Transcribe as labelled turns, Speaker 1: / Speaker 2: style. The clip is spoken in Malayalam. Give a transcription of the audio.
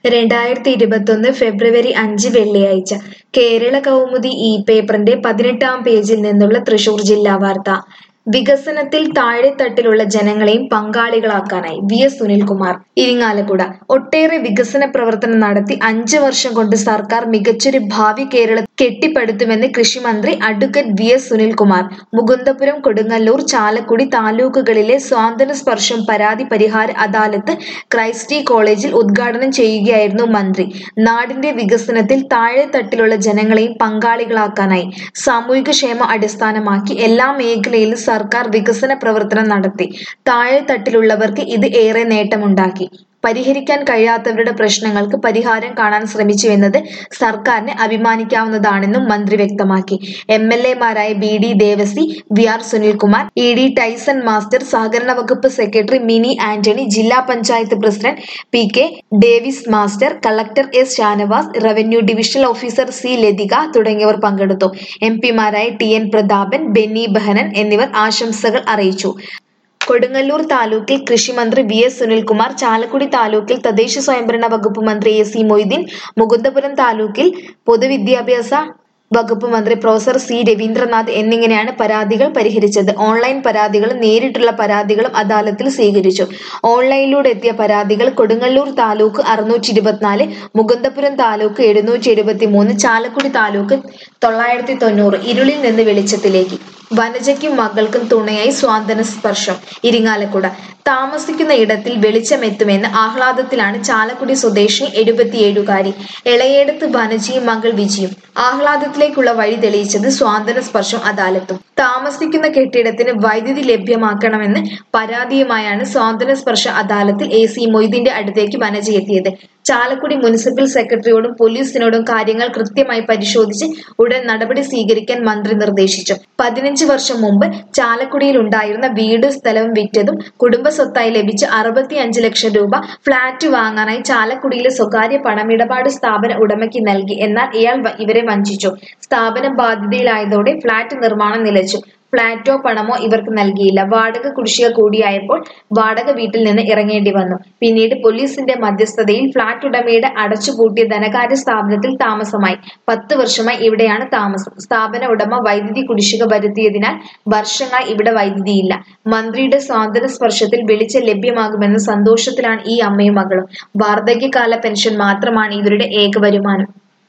Speaker 1: രണ്ടായിരത്തി ഇരുപത്തൊന്ന് ഫെബ്രുവരി അഞ്ച് വെള്ളിയാഴ്ച കേരള കൗമുദി ഇ പേപ്പറിന്റെ പതിനെട്ടാം പേജിൽ നിന്നുള്ള തൃശൂർ ജില്ലാ വാർത്ത വികസനത്തിൽ താഴെത്തട്ടിലുള്ള ജനങ്ങളെയും പങ്കാളികളാക്കാനായി വി എസ് സുനിൽകുമാർ ഇരിങ്ങാലക്കുട ഒട്ടേറെ വികസന പ്രവർത്തനം നടത്തി അഞ്ച് വർഷം കൊണ്ട് സർക്കാർ മികച്ചൊരു ഭാവി കേരളം കെട്ടിപ്പടുത്തുമെന്ന് കൃഷിമന്ത്രി advocate V S Sunilkumar Mukundapuram Kodungallur Chalakudy താലൂക്കുകളിലെ സ്വാതന്ത്ര്യ സ്പർശം പരാതി പരിഹാര അദാലത്ത് ക്രൈസ്റ്റി കോളേജിൽ ഉദ്ഘാടനം ചെയ്യുകയായിരുന്നു മന്ത്രി നാടിന്റെ വികസനത്തിൽ താഴെത്തട്ടിലുള്ള ജനങ്ങളെയും പങ്കാളികളാക്കാനായി സാമൂഹികക്ഷേമ അടിസ്ഥാനമാക്കി എല്ലാ മേഖലയിലും സർക്കാർ വികസന പ്രവർത്തനം നടത്തി താഴെത്തട്ടിലുള്ളവർക്ക് ഇത് ഏറെ നേട്ടമുണ്ടാക്കി പരിഹരിക്കാൻ കഴിയാത്തവരുടെ പ്രശ്നങ്ങൾക്ക് പരിഹാരം കാണാൻ ശ്രമിച്ചു എന്നത് സർക്കാരിന് അഭിമാനിക്കാവുന്നതാണെന്നും മന്ത്രി വ്യക്തമാക്കി എം എൽ എമാരായ B D Devasy V R Sunilkumar E D Tyson master സഹകരണ വകുപ്പ് സെക്രട്ടറി മിനി ആന്റണി ജില്ലാ panchayat president P K Davis master collector S Shanavas revenue divisional officer C Lathika തുടങ്ങിയവർ പങ്കെടുത്തു എം പിമാരായ T N Prathapan Benny Behanan എന്നിവർ ആശംസകൾ അറിയിച്ചു കൊടുങ്ങല്ലൂർ താലൂക്കിൽ കൃഷിമന്ത്രി വി എസ് സുനിൽകുമാർ ചാലക്കുടി താലൂക്കിൽ തദ്ദേശ സ്വയംഭരണ വകുപ്പ് മന്ത്രി എ സി മൊയ്തീൻ മുകുന്ദപുരം താലൂക്കിൽ പൊതുവിദ്യാഭ്യാസ വകുപ്പ് മന്ത്രി പ്രൊഫസർ സി രവീന്ദ്രനാഥ് എന്നിങ്ങനെയാണ് പരാതികൾ പരിഹരിച്ചത് ഓൺലൈൻ പരാതികളും നേരിട്ടുള്ള പരാതികളും അദാലത്തിൽ സ്വീകരിച്ചു ഓൺലൈനിലൂടെ എത്തിയ പരാതികൾ കൊടുങ്ങല്ലൂർ താലൂക്ക് അറുന്നൂറ്റി ഇരുപത്തിനാല് മുകുന്ദപുരം താലൂക്ക് എഴുന്നൂറ്റി എഴുപത്തി മൂന്ന് ചാലക്കുടി താലൂക്ക് തൊള്ളായിരത്തി തൊണ്ണൂറ് ഇരുളിൽ നിന്ന് വെളിച്ചത്തിലേക്ക് വനജയ്ക്കും മകൾക്കും തുണയായി സ്വാതന്ത്ര്യ സ്പർശം ഇരിങ്ങാലക്കുട താമസിക്കുന്ന ഇടത്തിൽ വെളിച്ചമെത്തുമെന്ന് ആഹ്ലാദത്തിലാണ് ചാലക്കുടി സ്വദേശിനി എഴുപത്തിയേഴുകാരി ഇളയേടത്ത് വനജയും മകൾ വിജിയും ആഹ്ലാദത്തിലേക്കുള്ള വഴി തെളിയിച്ചത് സ്വാതന്ത്ര്യ സ്പർശം അദാലത്തും താമസിക്കുന്ന കെട്ടിടത്തിന് വൈദ്യുതി ലഭ്യമാക്കണമെന്ന് പരാതിയുമായാണ് സ്വാതന്ത്ര്യ സ്പർശ അദാലത്തിൽ എ സി മൊയ്തീന്റെ അടുത്തേക്ക് വനജ എത്തിയത് ചാലക്കുടി മുനിസിപ്പൽ സെക്രട്ടറിയോടും പോലീസിനോടും കാര്യങ്ങൾ കൃത്യമായി പരിശോധിച്ച് ഉടൻ നടപടി സ്വീകരിക്കാൻ മന്ത്രി നിർദ്ദേശിച്ചു പതിനഞ്ച് വർഷം മുമ്പ് ചാലക്കുടിയിൽ ഉണ്ടായിരുന്ന വീട് സ്ഥലവും വിറ്റതും കുടുംബ സ്വത്തായി ലഭിച്ച അറുപത്തി അഞ്ച് ലക്ഷം രൂപ ഫ്ളാറ്റ് വാങ്ങാനായി ചാലക്കുടിയിലെ സ്വകാര്യ പണമിടപാട് സ്ഥാപന ഉടമയ്ക്ക് നൽകി എന്നാൽ ഇയാൾ വ- ഇവരെ വഞ്ചിച്ചു സ്ഥാപനം ബാധ്യതയിലായതോടെ ഫ്ളാറ്റ് നിർമ്മാണം നിലച്ചു ഫ്ളാറ്റോ പണമോ ഇവർക്ക് നൽകിയില്ല വാടക കുടിശ്ശിക കൂടിയായപ്പോൾ വാടക വീട്ടിൽ നിന്ന് ഇറങ്ങേണ്ടി വന്നു പിന്നീട് പോലീസിന്റെ മധ്യസ്ഥതയിൽ ഫ്ളാറ്റ് ഉടമയുടെ അടച്ചുപൂട്ടിയ ധനകാര്യ സ്ഥാപനത്തിൽ താമസമായി പത്ത് വർഷമായി ഇവിടെയാണ് താമസം സ്ഥാപന ഉടമ വൈദ്യുതി കുടിശ്ശിക വരുത്തിയതിനാൽ വർഷങ്ങളായി ഇവിടെ വൈദ്യുതിയില്ല മന്ത്രിയുടെ സ്വാതന്ത്ര്യ സ്പർശത്തിൽ വെളിച്ചം ലഭ്യമാകുമെന്ന സന്തോഷത്തിലാണ് ഈ അമ്മയും മകളും വാർദ്ധക്യകാല പെൻഷൻ മാത്രമാണ് ഇവരുടെ ഏക വരുമാനം